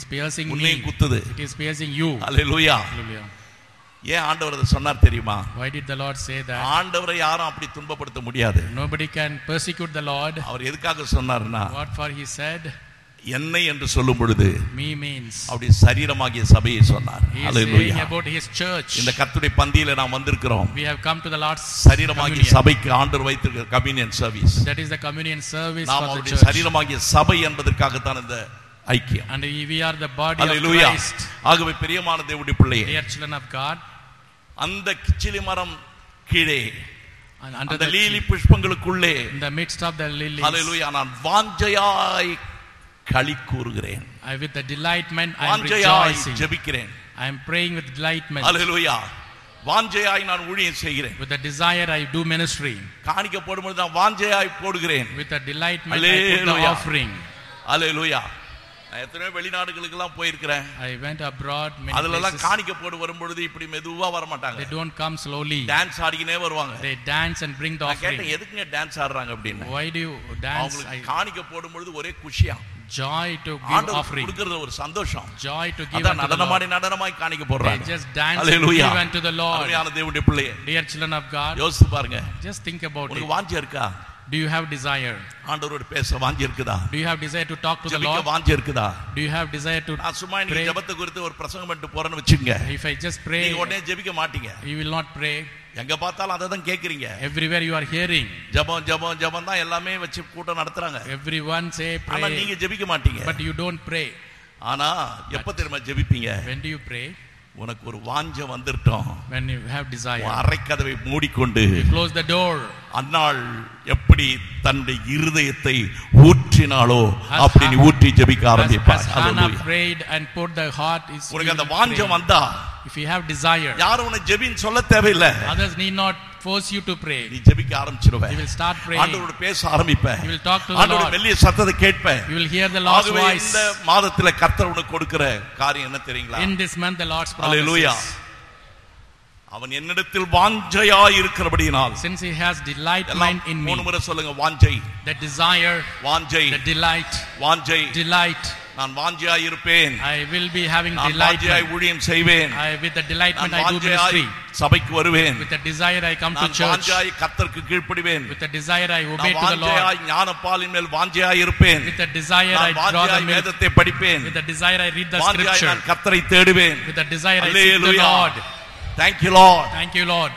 piercing me. உன்னையும் குத்துது It is piercing you. Hallelujah Hallelujah. ஏன் ஆண்டவர் அதை சொன்னார் தெரியுமா Why did the Lord say that? ஆண்டவரை யாரும் அப்படி துன்பப்படுத்த முடியாது Nobody can persecute the Lord. அவர் எதுக்காக சொன்னார்னா What for he said? என்னை என்று சொல்லும் பொழுது Me means. அப்படி சரீரமாகிய சபையை சொன்னார் He is saying hallelujah about his church. இந்த கர்த்தருடைய பந்தியில நாம் வந்திருக்கிறோம் We have come to the Lord's சரீரமாகிய communion. சபைக்கு ஆண்டவர் வைத்திருக்கிற communion service That is the communion service நாம் for the அவருடைய church. சரீரமாகிய சபை என்பதற்காகத்தான் இந்த ஐக்கியம் And we are the body of hallelujah Christ. ஆகவே பிரியமான தேவனுடைய பிள்ளையே Dear children of God. அந்த கிச்சிலி மரம் கீழே And under அந்த the லீலி புஷ்பங்களுக்குள்ளே in the midst of the lilies. ஹalleluya நான் வாஞ்சையாய் களி கூறுகிறேன் I, with the delightment I am வாஞ்சையாய் rejoicing. ஜெபிக்கிறேன் I am praying with delightment. ஹalleluya வாஞ்சையாய் நான் ஊழியம் செய்கிறேன் With the desire I do ministry. காணிக்க போடும்போது நான் வாஞ்சையாய் போடுகிறேன் With the delightment I put the Hallelujah. offering. ஹalleluya நான் எத்தனையோ வெளிநாடுகளுக்கு எல்லாம் போயிருக்கிறேன் I went abroad many அதுல எல்லாம் places. காணிக்க போடு வரும்பொழுது இப்படி மெதுவா வர மாட்டாங்க They don't come slowly. Dance ஆடிக்கினே வருவாங்க They dance and bring the நான் கேட்டேன் offering. எதுக்குங்க டான்ஸ் ஆடுறாங்க அப்படின்னு Why do you dance? அவங்களுக்கு I, காணிக்க போடும்பொழுது ஒரே குஷியா joy to give ஆண்டவர் offering. கொடுக்கறது ஒரு சந்தோஷம் Joy to give அதான் unto the Lord. நடனமாடி நடனமாய் காணிக்க They போடுறாங்க just dance and Hallelujah. give unto the Lord. அருமையான தேவனுடைய பிள்ளையே Dear children of God, யோசித்து பாருங்க just think about it. உனக்கு வாஞ்சி இருக்கா Do you have desire? ஆண்டவரோட பேச வாஞ்சி இருக்குதா Do you have desire to talk to the ஜெபிக்க Lord? வாஞ்சி இருக்குதா Do you have desire to நான் சும்மா நீங்க pray? ஜெபத்தை குறித்து ஒரு பிரசங்கம் பண்ணிட்டு போறேன்னு வச்சுங்க If I just pray, நீங்க உடனே ஜெபிக்க மாட்டீங்க you will not pray. எங்க பார்த்தாலும் அதை தான் கேக்குறீங்க Everywhere you are hearing, ஜெபம் ஜெபம் ஜெபம் தான் எல்லாமே வச்சு கூட்டம் நடத்துறாங்க everyone say ஆனா pray, நீங்க ஜெபிக்க மாட்டீங்க but you don't pray. ஆனா எப்ப தெரியுமா ஜெபிப்பீங்க When do you pray? உனக்கு ஒரு வாஞ்ச வந்துட்டோம் When you have உன் desire. அறைக்கதவை மூடிக்கொண்டு You close the door. அன்னாள் எப்படி தன்னுடைய இருதயத்தை ஊற்றினாளோ As அப்படி நீ Ha- ஊற்றி ஜெபிக்க As, ஆரம்பிப்பார் as Hannah Hallelujah. prayed and put the heart is. உனக்கு you அந்த will வாஞ்சம் pray. வந்தா If you have desire, யாரும் உன்னை ஜெபின்னு சொல்ல தேவையில்லை others need not force you to pray. நீ ஜெபிக்க ஆரம்பிச்சிருவ You will start praying. ஆண்டவரோட பேச ஆரம்பிப்ப You will talk to the ஆண்டவரோட Lord. மெல்லிய சத்தத்தை கேட்ப You will hear the Lord's ஆகவே voice. இந்த மாதத்துல கர்த்தர் உனக்கு கொடுக்கிற காரியம் என்ன தெரியுங்களா In this month, the Lord's Hallelujah. promises. அவன் என்னிடத்தில் வாஞ்சையா இருக்கிறபடியினால் Since He has எல்லாம் delightment in me, மூணு முறை சொல்லுங்க வாஞ்சை the desire, வாஞ்சை the delight, வாஞ்சை delight. நான் வாஞ்சையா இருப்பேன் I will be having நான் வாஞ்சையாய் delightment. ஊழியம் செய்வேன் I, with the நான் delightment, I do வாஞ்சையாய் ministry. சபைக்கு வருவேன் With the desire, I come to நான் church. வாஞ்சையாய் கர்த்தருக்கு கீழ்ப்படிவேன் With the desire, I obey நான் to the Lord. வாஞ்சையாய் ஞானப்பாலின் மேல் வாஞ்சையாய் இருப்பேன் With the desire, I நான் draw the வாஞ்சையாய் milk. வேதத்தை படிப்பேன் With the desire, I read the வாஞ்சையாய் scripture. நான் கர்த்தரை தேடுவேன் With the desire, I seek the Hallelujah. Lord. Thank you Lord Thank you, Lord.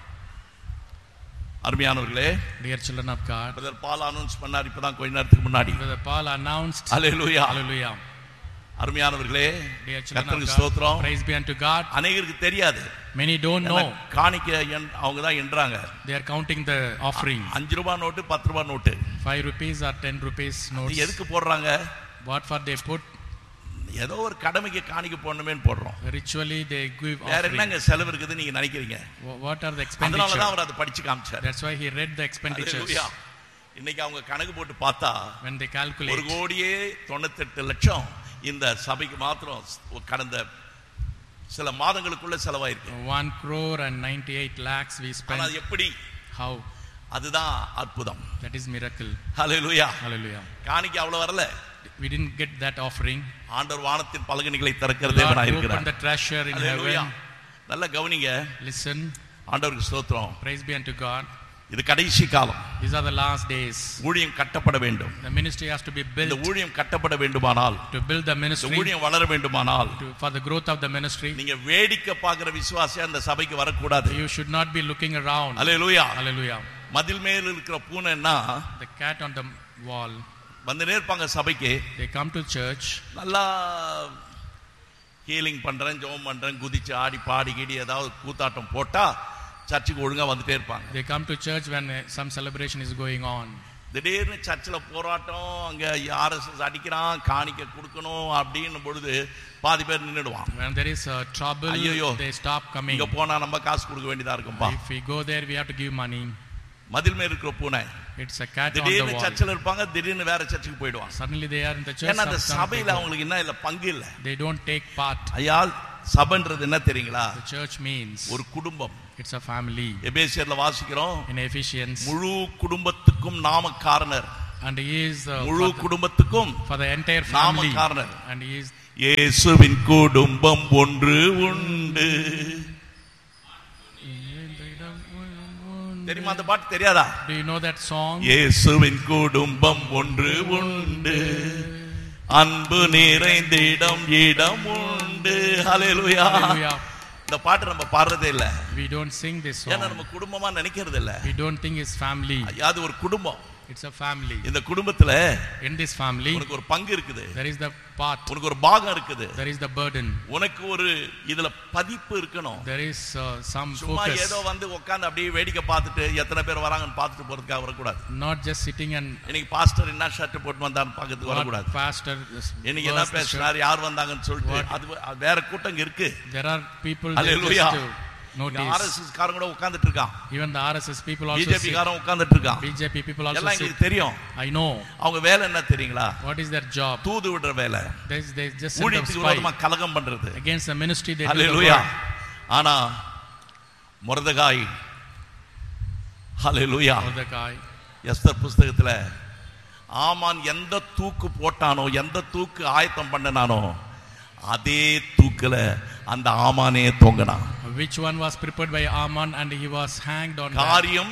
அருமையானவர்களே Dear children of God, brother Paul announce பண்ணார் இப்பதான் கொஞ்ச நேரத்துக்கு முன்னாடி Brother Paul announced, ஹalleluya Hallelujah. அருமையானவர்களே Dear children கர்த்தருக்கு of ஸ்தோத்திரம் God, praise be unto God. அநேகருக்கு தெரியாது Many don't ஏன்னா know. காணிக்க எண் அவங்க தான் என்றாங்க They are counting the offering. அஞ்சு ரூபாய் நோட்டு பத்து ரூபாய் note Five rupees or ten rupees இது notes. எதுக்கு போடுறாங்க What for they put? ஏதோ ஒரு கடமைக்கு காணிக்க போடணுமேன்னு போடுறோம் Ritually they give வேற offering. என்னங்க செலவு இருக்குதுன்னு நீங்க நினைக்கிறீங்க Wh- What are the அதனாலதான் expenditure? அவர் அதை படிச்சு காமிச்சார் That's why he read the expenditures. Hallelujah. இன்னைக்கு அவங்க கணக்கு போட்டு பார்த்தா When they ஒரு calculate, கோடியே தொண்ணூத்தெட்டு லட்சம் இந்த சபைக்கு மாத்திரம் ஸ்- கடந்த சில மாதங்களுக்குள்ள செலவாயிருக்கு one crore and ninety-eight lakhs we ஆனா spent. அது எப்படி How? அதுதான் அற்புதம் That is miracle. Hallelujah Hallelujah. காணிக்க அவ்வளவு வரல We didn't get that offering. ஆண்டவர் வானத்தின் பலகணிகளை திறக்கிற Lord தேவனாய் opened இருக்கிறார் the treasure in hallelujah heaven. நல்ல கவனிங்க Listen, ஆண்டவருக்கு ஸ்தோத்திரம் praise be unto God. இது கடைசி காலம் These are the last days. ஊழியம் கட்டப்பட வேண்டும் The ministry has to be இந்த built. ஊழியம் கட்டப்பட வேண்டுமானால் To build the இந்த ministry, ஊழியம் வளர வேண்டுமானால் to, for the growth of the ministry, நீங்க வேடிக்கை பார்க்கிற விசுவாசி அந்த சபைக்கு வரக்கூடாது you should not be looking around. Hallelujah Hallelujah. மதில் மேல் இருக்கிற பூனைன்னா The cat on the wall. வந்துனே இருப்பாங்க சபைக்கு They come to church. நல்லா ஹீலிங் பண்றேன் ஜெபம் பண்றேன் குதிச்சு ஆடி பாடி கீடி ஏதாவது கூத்தாட்டம் போட்டா சர்ச்சுக்கு ஒழுங்கா வந்துட்டே இருப்பாங்க They come to church when uh, some celebration is going on. திடீர்னு சர்ச்சில் போராட்டம் அங்க ஆர்எஸ்எஸ் அடிக்கிறான் காணிக்க கொடுக்கணும் அப்படின்னும் பொழுது பாதி பேர் நின்றுடுவான் When there is uh, trouble, ஐயையோ. they stop coming. இங்க போனா நம்ம காசு கொடுக்க வேண்டியதா இருக்கும்பா If we go there, we have to give money. மதில் மேல் இருக்கிற பூனை It's a cat on the திடீர்னு wall. சர்ச்சில் இருப்பாங்க திடீர்னு வேற சர்ச்சுக்கு போயிடுவாங்க Suddenly they are in the church. ஏன்னா அந்த some- some சபையில they go. அவங்களுக்கு என்ன இல்ல பங்கு இல்ல They don't take part. ஐயா சபைன்றது என்ன தெரியுங்களா The church means ஒரு குடும்பம் it's a family. எபேசியர்ல வாசிக்கிறோம் In Ephesians, முழு குடும்பத்துக்கும் நாம காரணர் and he is uh, முழு for, the, குடும்பத்துக்கும் for the entire நாம family, காரணர் and he is இயேசுவின் குடும்பம் ஒன்று உண்டு தெரியுமா அந்த பாட்டு தெரியாதா Do you know that song? இயேசுவின் குடும்பம் ஒன்று உண்டு அன்பு நிறைந்திடம் இடம் உண்டு ஹalleluya Hallelujah. இந்த பாட்டு நம்ம பாடுறதே இல்ல We don't sing this ஏன்னா song. நம்ம குடும்பமா நினைக்கிறது இல்ல We don't think it's family. அது ஒரு குடும்பம் It's a family. இந்த குடும்பத்துல In this family, உனக்கு ஒரு பங்கு இருக்குது there is the part, உனக்கு ஒரு பாகம் இருக்குது there is the burden, உனக்கு ஒரு இதுல பதிப்பு இருக்கணும் there is uh, some சும்மா focus. ஏதோ வந்து உட்கார்ந்து அப்படியே வேடிக்கை பார்த்துட்டு எத்தனை பேர் வராங்கன்னு பார்த்துட்டு போறதுக்காக வரக்கூடாது Not just sitting and இன்னைக்கு பாஸ்டர் என்ன ஷர்ட் போட்டு வந்தான்னு பார்க்கறதுக்கு what வரக்கூடாது pastor is- இன்னைக்கு என்ன was the shirt. பேசினார் யார் வந்தாங்கன்னு சொல்லிட்டு What- அது அது வேற கூட்டம் இங்க இருக்கு There are people that Hallelujah. just to notice. RSS காரங்க கூட உட்கார்ந்துட்டு இருக்கான் Even the RSS people also BJP sit. காரன் உட்கார்ந்துட்டு இருக்கான் BJP people also எல்லாம் sit. எங்களுக்கு தெரியும் I know. அவங்க வேலை என்ன தெரியுங்களா What is their job? தூது விடுற வேலை They, they just send a ஊழியத்துக்கு spy விரோதமா கலகம் பண்றது against the ministry they do the hallelujah work. ஆனா முரதகாய் ஹalleluya Mordecai. எஸ்தர் புஸ்தகத்துல ஆமான் எந்த தூக்கு போட்டானோ எந்த தூக்கு ஆயத்தம் பண்ணனானோ அதே தூக்குல அந்த ஆமானே தொங்கினான் Which one was prepared by Aman and he was hanged on that. காரியம்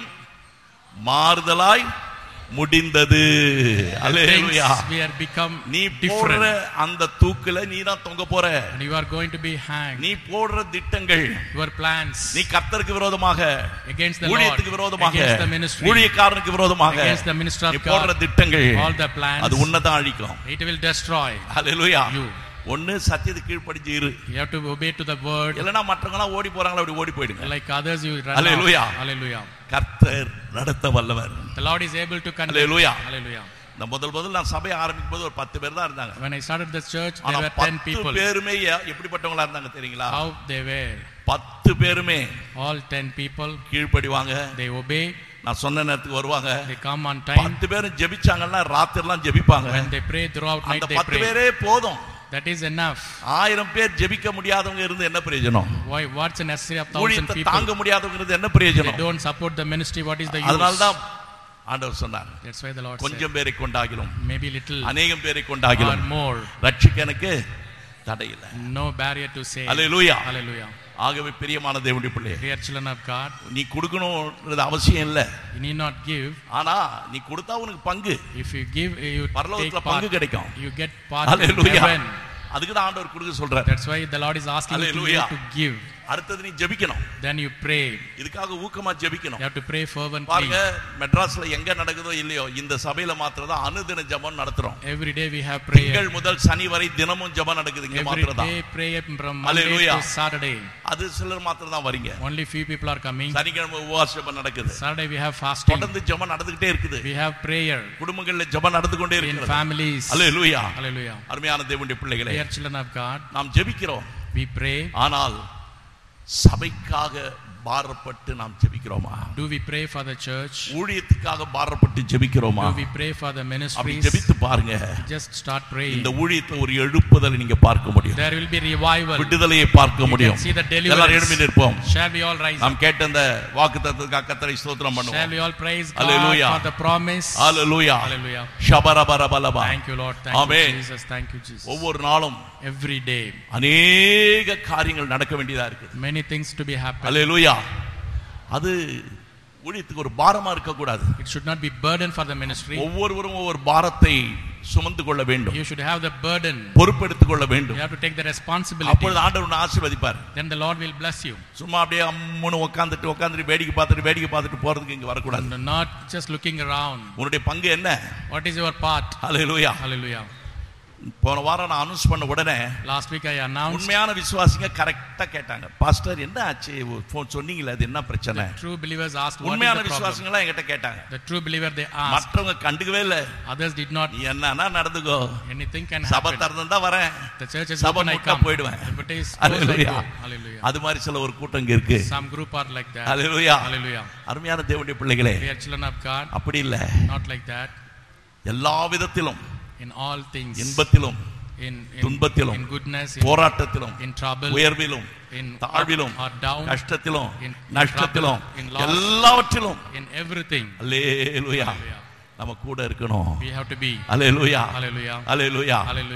மாறுதலாய் முடிந்தது The hallelujah things we are become நீ போடுற different. அந்த தூக்குல நீ தான் தொங்க போற And you are going to be hanged. நீ போடுற திட்டங்கள் Your plans நீ கர்த்தருக்கு விரோதமாக against the Lord, ஊழியத்துக்கு விரோதமாக against the ministry, ஊழியக்காரனுக்கு விரோதமாக against the minister நீ of போடுற God, திட்டங்கள் all the plans, அது உன்னதான் அழிக்கும் it will destroy. Hallelujah You. ஒண்ணு சத்தியத்துக்கு கீழ்ப்படிஞ்சு இரு You have to obey to the word. இல்லைன்னா மற்றவங்களாம் ஓடி போறாங்களா அப்படி ஓடி போயிடுங்க Like others, you run Hallelujah. off. Hallelujah. கர்த்தர் நடத்த வல்லவர் The Lord is able to conduct. Hallelujah. Hallelujah. இந்த முதல் முதல் நான் சபையை ஆரம்பிக்கும் போது ஒரு பத்து பேர் தான் இருந்தாங்க When I started the church, there ஆனா were 10 பத்து people. பேருமே எ- எப்படிப்பட்டவங்களா இருந்தாங்க தெரியுங்களா How they were. பத்து பேருமே All 10 people, கீழ்ப்படிவாங்க they obey, நான் சொன்ன நேரத்துக்கு வருவாங்க they come on time. பத்து பேரும் ஜெபிச்சாங்கன்னா ராத்திரிலாம் ஜெபிப்பாங்க When they pray throughout night, அந்த they பத்து pray. பேரே போதும் That is enough. ஆயிரம் பேர் ஜெபிக்க முடியாதவங்க இருந்து என்ன பிரயோஜனம் Why? What's the necessary of thousand ஊழியத்தை people? தாங்க முடியாதவங்க இருந்து என்ன They பிரயோஜனம் don't support the ministry. What is the அதனால use? தான் ஆண்டவர் சொன்னார் That's why the Lord said, கொஞ்சம் பேரை கொண்டாகிலும் maybe little அநேகம் பேரை or கொண்டாகிலும் more. ரட்சிக்க எனக்கு தடையில்லை No barrier to say. Hallelujah Hallelujah. ஆகவே பிரியமான தேவனுடைய பிள்ளையே Dear children of God, நீ கொடுக்கணும்ன்றது அவசியம் இல்ல you need not give. ஆனா நீ கொடுத்தா உனக்கு பங்கு If you give, you take பரலோகத்துல part. பங்கு கிடைக்கும் You get part in hallelujah heaven. அதுக்கு தான் ஆண்டவர் கொடுக்க சொல்றாரு That's why the Lord is asking you to, Hallelujah. to give. அடுத்தது நீ ஜெபிக்கணும் Then you pray. இதுக்காக ஊக்கமா You ஜெபிக்கணும் have to pray fervently. பாருங்க மெட்ராஸ்ல எங்க நடக்குதோ இல்லையோ இந்த சபையில மாத்திரம் தான் அனுதின ஜெபம் நடத்துறோம் Every day we have prayer. திங்கள் முதல் சனி வரை தினமும் ஜெபம் நடக்குது இங்க Every மாத்திரம் தான் day prayer from Monday Hallelujah. to Saturday. அது சிலர் மாத்திரம் தான் வரீங்க Only few people are coming. சனிக்கிழமை உபவாச ஜெபம் நடக்குது Saturday we have fasting. தொடர்ந்து ஜெபம் நடந்துகிட்டே இருக்குது We have prayer குடும்பங்கள்ல ஜெபம் நடந்து கொண்டே in இருக்கிறது families. அல்லேலூயா Hallelujah. அருமையான தேவனுடைய பிள்ளைகளே Dear children of God, நாம் ஜெபிக்கிறோம் we pray. ஆனால் சபைக்காக பாரப்பட்டு நாம் ஜெபிக்கிறோமா Do we pray for the church? ஊழியத்துக்காக பாரப்பட்டு ஜெபிக்கிறோமா Do we pray for the அப்படி ministries? ஜெபித்து பாருங்க Just start praying. இந்த ஊழியத்துல ஒரு எழுப்புதலை நீங்க பார்க்க முடியும் There will be revival. விடுதலையை பார்க்க You முடியும் can see the எல்லாரும் deliverance. எழுப்பி நிற்போம் Shall we all rise? நாம் கேட்ட அந்த வாக்குத்தத்தத்துக்காக கத்தரை ஸ்தோத்திரம் Shall பண்ணுவோம் we all praise God Hallelujah. for the promise? Hallelujah Hallelujah. ஷபரபரபலபா Thank you, Lord. Thank Amen. you, Jesus. Thank you, Jesus. ஒவ்வொரு நாளும் Every day, அநேக காரியங்கள் நடக்க வேண்டியதா இருக்கு many things to be happen. ஹalleluya அது ஊழியத்துக்கு ஒரு பாரமா இருக்க கூடாது It should not be burden for the ministry. ஒவ்வொருவரும் ஒவ்வொரு பாரத்தை சுமந்து கொள்ள வேண்டும் You should have the burden. பொறுப்பெடுத்துக் கொள்ள வேண்டும் You have to take the responsibility. அப்பொழுது ஆண்டவர் உன்னை ஆசீர்வதிப்பார் Then the Lord will bless you. சும்மா அப்படியே அம்முன்னு உட்காந்துட்டு உட்காந்துட்டு வேடிக்கை பார்த்துட்டு வேடிக்கை பார்த்துட்டு போறதுக்கு இங்க வரக்கூடாது And not just looking around. உன்னுடைய பங்கு என்ன What is your part? Hallelujah Hallelujah. போன வாரம் நான் அனௌன்ஸ் பண்ண உடனே Last week I announced உண்மையான விசுவாசிங்க கரெக்டா கேட்டாங்க பாஸ்டர் என்ன ஆச்சு போன் சொன்னீங்களே அது என்ன பிரச்சனை the true believers asked what is உண்மையான the problem. விசுவாசிங்களா என்கிட்ட கேட்டாங்க The true believer they asked. மற்றவங்க கண்டுக்கவே இல்ல Others did not. நீ என்னன்னா நடந்துக்கோ Anything can சபை happen. திறந்தா வரேன் The church is சபை open, I முட்டா come. போயிடுவேன். If it is closed, I Hallelujah. go. Hallelujah. அது மாதிரி சில ஒரு கூட்டம் இங்க இருக்கு Some group are like that. Hallelujah Hallelujah. அருமையான தேவனுடைய பிள்ளைகளே We are children of God. அப்படி இல்ல Not like that. எல்லா விதத்திலும் In all things. இன்பத்திலும் In, in, துன்பத்திலும், in goodness, in, போராட்டத்திலும் in trouble, உயர்விலும் in தாழ்விலும் or down, கஷ்டத்திலும் in- in நஷ்டத்திலும் trouble, in loss. எல்லாவற்றிலும் in everything. Hallelujah Hallelujah. நம்ம கூட இருக்கணும் We have to be. அல்லேலூயா Hallelujah. அல்லேலூயா Hallelujah.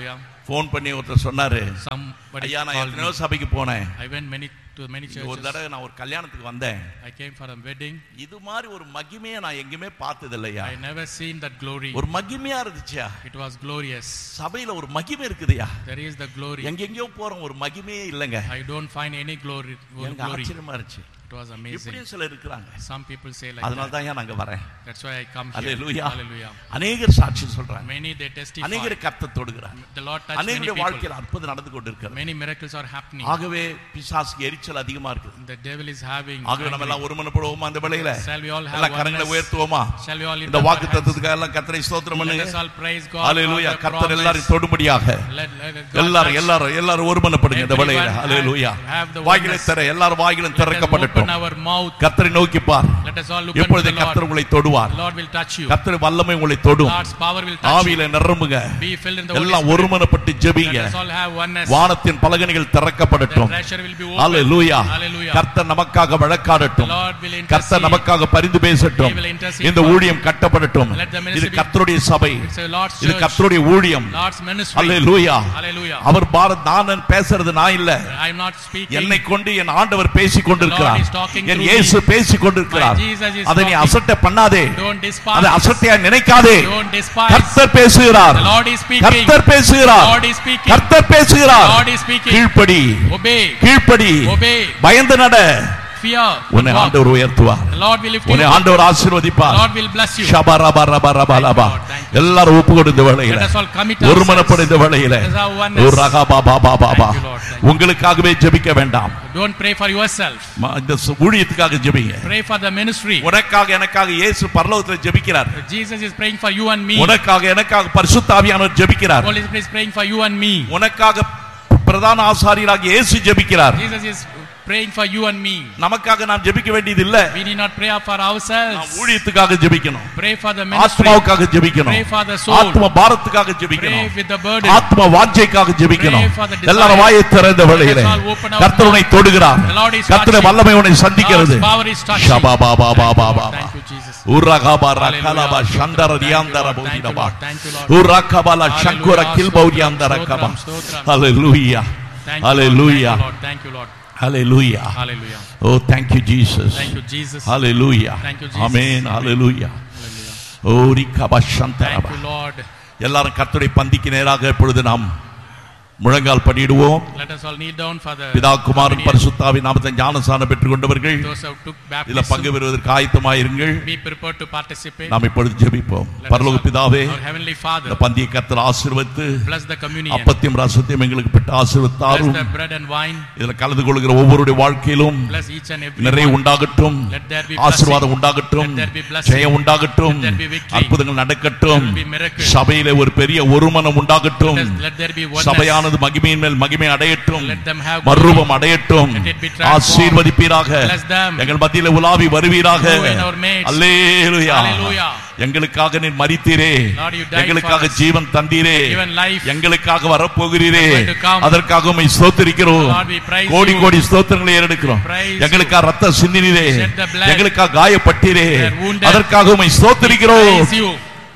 ஃபோன் பண்ணி ஒருத்தர் சொன்னாரு Somebody ஐயா நான் called எத்தனையோ me. சபைக்கு போனேன் I went many to many ஒரு churches. தடவை நான் ஒரு கல்யாணத்துக்கு வந்தேன் I came for a wedding. இது மாதிரி ஒரு மகிமையை நான் எங்கேயுமே பார்த்தது இல்லையா I never seen that glory. ஒரு மகிமையா இருந்துச்சா It was glorious. சபையில ஒரு மகிமை இருக்குதுயா There is the glory. எங்கெங்கயோ போறோம் ஒரு மகிமையே இல்லைங்க I don't find any glory. எனக்கு glory. ஆச்சரியமா இருந்துச்சு It was amazing. இப்படியும் சிலர் இருக்கிறாங்க Some people say like அதனால that. தான் ஏன் நாங்க வரேன் That's why I come here. Hallelujah Hallelujah. அநேகர் சாட்சி சொல்றாங்க Many they testify. அநேகர் கத்த தொடுகிறார் The Lord touched many அநேகருடைய people. வாழ்க்கையில் அற்புதம் நடந்து கொண்டிருக்கிறது Many miracles are happening. ஆகவே பிசாசுக்கு எரிச்சல் அதிகமா இருக்குது The devil is having. ஆகவே நம்ம angry. எல்லாம் ஒருமனப்படுவோமா அந்த வேளையில Shall we all have எல்லாம் கரங்களை oneness? உயர்த்துவோமா Shall we all lift இந்த up our வாக்கு hands? தத்துவத்துக்காக எல்லாம் கத்தரை ஸ்தோத்திரம் Let பண்ணுங்க us all praise God. for hallelujah the கர்த்தர் promise. எல்லாரும் தொடும்படியாக Let- let God எல்லாரும் touch. எல்லாரும் எல்லாரும் ஒருமனப்படுங்க இந்த Everyone வேளையில have- ஹalleluya have the வாய்களை oneness. திற எல்லாரும் வாய்களும் Let us திறக்கப்படட்டும் open our mouth. கர்த்தரை நோக்கி பார் Let us all look unto எப்பொழுது the Lord. கர்த்தர் உங்களை தொடுவார் The Lord will touch you. கர்த்தர் வல்லமை உங்களை தொடும் God's power will touch you. ஆவியில நிரம்புங்க Be filled in the Holy எல்லாம் Spirit. ஒருமனப்பட்டு ஜெபிங்க Let us all have oneness. வானத்தின் பலகணிகள் The திறக்கப்படட்டும் treasure will be open. Hallelujah Hallelujah. கர்த்தர் நமக்காக The வழக்காடட்டும் Lord will கர்த்தர் intercede. நமக்காக பரிந்து பேசட்டும் He will intercede இந்த for- ஊழியம் கட்டப்படட்டும் Let the ministry இது be- கர்த்தருடைய சபை It's a Lord's இது church. கர்த்தருடைய ஊழியம் Lord's ministry. அல்லேலூயா Hallelujah. அவர் பாரத் நான் பேசுறது நான் இல்ல I am not speaking. என்னை கொண்டு என் ஆண்டவர் பேசிக் கொண்டிருக்கிறார் The Lord is talking N through இயேசு பேசிக் கொண்டிருக்கிறார் My Jesus is அதை நீ talking. அசட்டை பண்ணாதே Don't despise. அதை அசட்டையா நினைக்காதே Don't despise. கர்த்தர் பேசுகிறார் The Lord is speaking. கர்த்தர் பேசுகிறார் Lord is speaking. கர்த்தர் பேசுகிறார் Lord is speaking. கீழ்ப்படி Obey. கீழ்ப்படி Obey. பயந்து நட Fear. உன்னை Walk. ஆண்டவர் உயர்த்துவார் The Lord will lift you உன்னை up. ஆண்டவர் The ஆசீர்வதிப்பார் Lord will bless you. ஷபரபரபரபரபா. Thank you, Lord. Thank you. எல்லாரும் ஒப்பு கொடுத்த வேளையில Let us all commit ஒரு ourselves. மனப்பட இந்த வேளையில Let us have oneness. ஒரு ரகபா Baba Baba Thank you, Lord. Thank you. உங்களுக்காகவே ஜெபிக்க வேண்டாம் Don't pray for yourself. ம- இந்த சு- ஊழியத்துக்காக ஜெபிங்க Pray for the ministry. உனக்காக எனக்காக இயேசு பரலோகத்தில் ஜெபிக்கிறார் Jesus is praying for you and me. உனக்காக எனக்காக பரிசுத்த ஆவியானவர் ஜெபிக்கிறார் Holy Spirit is praying for you and me. உனக்காக பிரதான ஆசாரியராக இயேசு ஜெபிக்கிறார் Jesus is praying for you and me. நமக்காக நாம் ஜெபிக்க வேண்டியது இல்ல We need not pray for நாம் ourselves. ஊழியத்துக்காக ஜெபிக்கணும் Pray for the ministry. ஆத்மாவுக்காக ஜெபிக்கணும் Pray for the soul. ஆத்ம பாரத்துக்காக Pray ஜெபிக்கணும் with the burden. ஆத்ம வாஞ்சைக்காக ஜெபிக்கணும் Pray for the desire. எல்லாரும் வாயை திறந்த வேளையிலே Let us all open our கர்த்தர் உன்னை தொடுகிறார் The Lord is கர்த்தருடைய touching. வல்லமை உன்னை சந்திக்கிறது God's power is touching. ஷபா Baba Thank you, Baba Lord. Baba Thank you, Jesus. உரகபா Hallelujah. ரகலபா சந்தர Thank you, ரியாந்தர Lord. Thank you, போதினபா Lord. Thank you, Lord. உரகபல சங்குர Hallelujah. கில்பௌரியாந்தர கபா Stotram, stotram. Hallelujah Thank you, Lord. Hallelujah Thank you, Lord. Thank you, Lord. Hallelujah Hallelujah. oh thank you jesus Thank you, Jesus. Hallelujah Thank you, Jesus. amen hallelujah Hallelujah. Ori Thank கபஷந்தரபா you, Lord. எல்லாரும் கர்த்தருடைய பந்திக்கு நேராக இப்பொழுது நாம் முழங்கால் படியிடுவோம் Let us all kneel down for the பிதா குமாரன் communion. பரிசுத்தாவி நாமத்தை ஞானசானம் பெற்றுக் கொண்டவர்கள் Those who took இதுல பங்கு baptism, பெறுவதற்கு ஆயத்தமாயிருங்கள் be prepared to participate. நாம் இப்பொழுது ஜெபிப்போம் Let us பரலோக all- பிதாவே Our Heavenly Father, இந்த பந்தியை கர்த்தர் ஆசீர்வதித்து bless the communion. அப்பத்தையும் ரசத்தையும் எங்களுக்கு பெற்று Bless ஆசீர்வத்தாரும் the bread and wine. இதுல கலந்து கொள்கிற ஒவ்வொருடைய வாழ்க்கையிலும் Bless each and every நிறைய one. உண்டாகட்டும் Let there be ஆசீர்வாதம் blessing. உண்டாகட்டும் Let there be blessing. ஜெயம் உண்டாகட்டும் Let there be victory. அற்புதங்கள் நடக்கட்டும் There will be miracles. சபையிலே ஒரு பெரிய ஒருமனம் உண்டாகட்டும் Let let there be oneness. சபையானது மகிமையின் மேல் மகிமை அடையட்டும் Let them have மறுரூபம் அடையட்டும் Let it be transformed. ஆசீர்வதிப்பீராக Bless them. எங்கள் மத்தியில உலாவி வருவீராக Go in our midst. Hallelujah Hallelujah. எங்களுக்காக நீர் மரித்தீரே Lord, you died எங்களுக்காக for us. ஜீவன் தந்தீரே Given life. எங்களுக்காக வரப்போகிறீரே You're going to come. அதற்காக உம்மை ஸ்தோத்திரிக்கிறோம் Lord, we praise கோடி you. கோடி ஸ்தோத்திரங்களை ஏறெடுக்கிறோம் Praise you. எங்களுக்காக ரத்த சிந்தினீரே Shed the blood. எங்களுக்காக காயப்பட்டீரே We're wounded. அதற்காக உம்மை ஸ்தோத்திரிக்கிறோம் Praise you.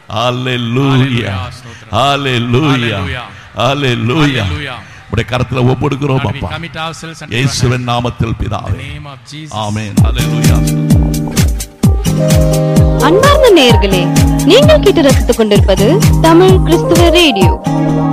Hallelujah Hallelujah. ஸ்தோத்திரம். ஹalleluya Hallelujah. ஹalleluya Hallelujah. உடைய கரத்துல ஒப்புடுகிறோம் Lord, we அப்பா commit ourselves unto your hand. இயேசுவின் நாமத்தில் In the பிதாவே name of Jesus. ஆமென் ஹalleluya அன்பார்ந்த நேயர்களே நீங்கள் கேட்டு ரசித்துக் கொண்டிருப்பது தமிழ் கிறிஸ்துவ ரேடியோ